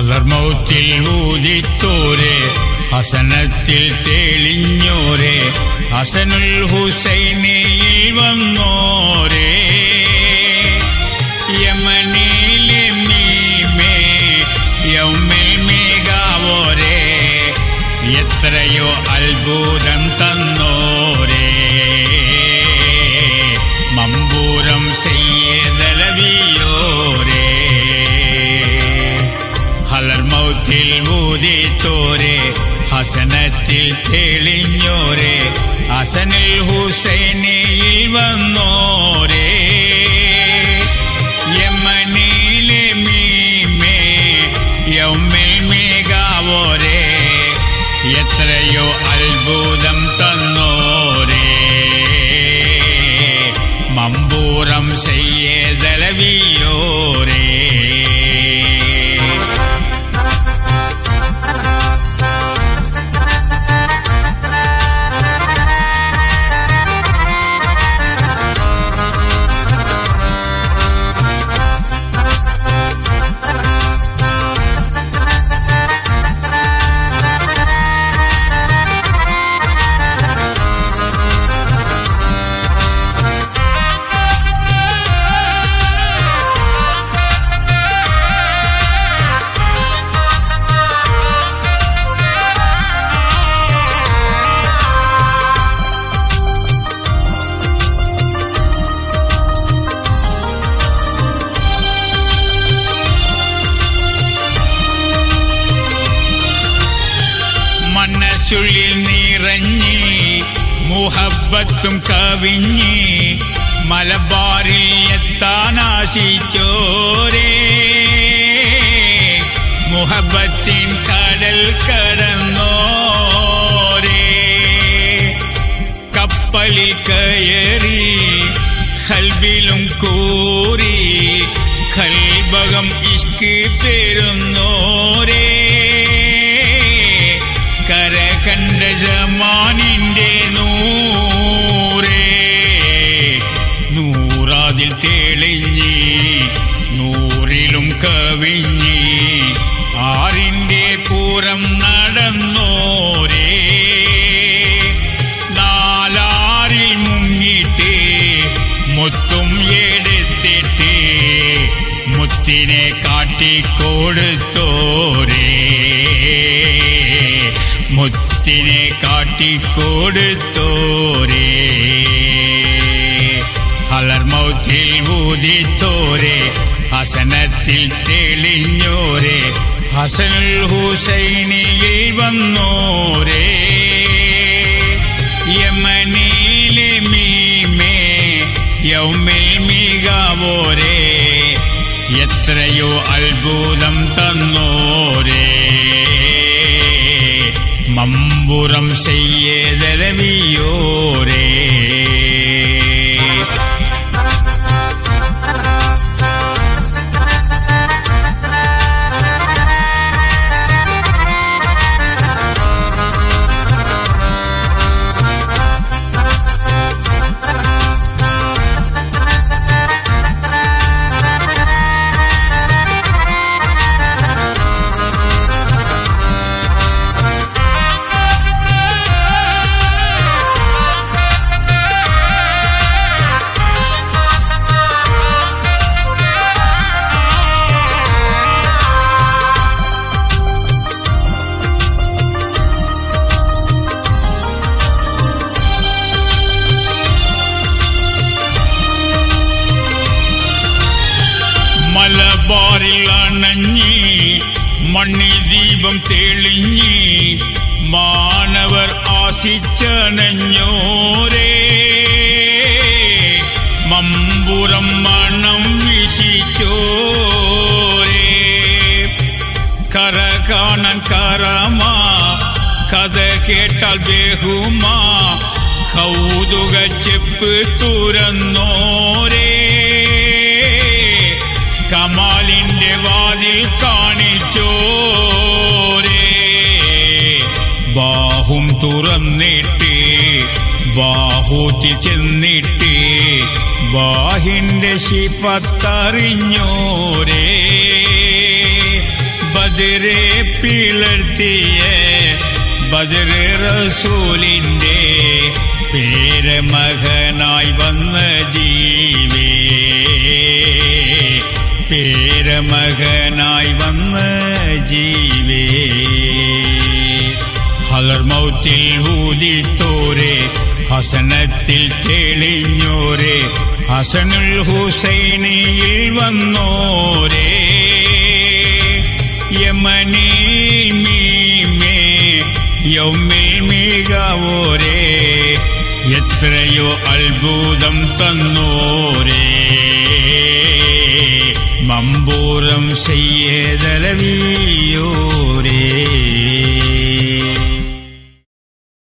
ഹലർമൗത്തിൽ ഊതിത്തോരെ ഹസനത്തിൽ തെളിഞ്ഞോരെ ഹസനുൽ ഹുസൈനയിൽ വന്നോരേ യമനിലെ മീമേ യൗമിൽ മേഘാവോരേ എത്രയോ അത്ഭുതം തന്നോരേ മമ്പൂരം ചെയ്യതലവിയോരേ ഹലർമൗത്തിൽ ഊതിത്തോരെ ഹസനത്തിൽ തെളിഞ്ഞോരെ ഹസനിൽ ഹുസൈനയിൽ വന്നോരേ യമനിലെ മീമേ യൗമിൽ മേഘാവോരേ എത്രയോ അത്ഭുതം തന്നോരേ മമ്പൂറം ചെയ്യതലവിയോരേ മനസ്സുള്ളിൽ നിറഞ്ഞ് മുഹബത്തും കവിഞ്ഞ് മലബാറിൽ എത്താനാശിച്ചോരേ മുഹബത്തിൻ കടൽ കടന്നോരേ കപ്പലിൽ കയറി കൽവിലും കൂറി കൽബകം ഇഷ്ക് പെരുന്നോരേ കരകണ്ട ജമാനിന്റെ നൂറേ നൂറാതിൽ തെളിഞ്ഞി നൂറിലും കവിഞ്ഞി ആറിന്റെ പൂരം നടന്നോരേ നാലാറിൽ മുങ്ങിട്ട് മുത്തും എടുത്തിട്ട് മുത്തിനെ കാട്ടിക്കൊടുത്തോരേ മുത്തിനെ കാട്ടിക്കൊടുത്തോരേ ഹലർമൗത്തിൽ ഊതിത്തോരെ ഹസനത്തിൽ തെളിഞ്ഞോരെ ഹസനുൽ ഹുസൈനിയിൽ വന്നോരേ യമനിലെ മീമേ യൗമിൽ മികവോരേ എത്രയോ അത്ഭുതം തന്നോരേ മമ്പുറം ചെയ്യതരവിയോരേ മലബാറിൽ അണഞ്ഞി മണ്ണി ദീപം തെളിഞ്ഞി മാനവർ ആശിച്ചണഞ്ഞോരേ മമ്പുറം മണം വിശിച്ചോരേ കര കാണാൻ കറമാ കഥ കേട്ടാൽ ബഹുമാ കൗതുക ചെപ്പ് തുറന്നോരേ കമാലിന്റെ വാതിൽ കാണിച്ചോരേ ബാഹും തുറന്നിട്ട് ബാഹൂത്തി ചെന്നിട്ട് ബാഹിന്റെ ശിപത്തറിഞ്ഞോരേ ബദരെ പിളർത്തിയ ബദർ റസൂലിന്റെ പേരമകനായി വന്ന ജീവേ പേരമകനായി വന്ന ജീവേ ഹലർമൗത്തിൽ ഊതിത്തോരെ ഹസനത്തിൽ തെളിഞ്ഞോരെ ഹസനുൽ ഹുസൈനിയിൽ വന്നോരേ യമനിൽ മീമേ യൗമിൽ മികവോരേ എത്രയോ അത്ഭുതം തന്നോരേ മമ്പൂരം ചെയ്യതലവിയോരേ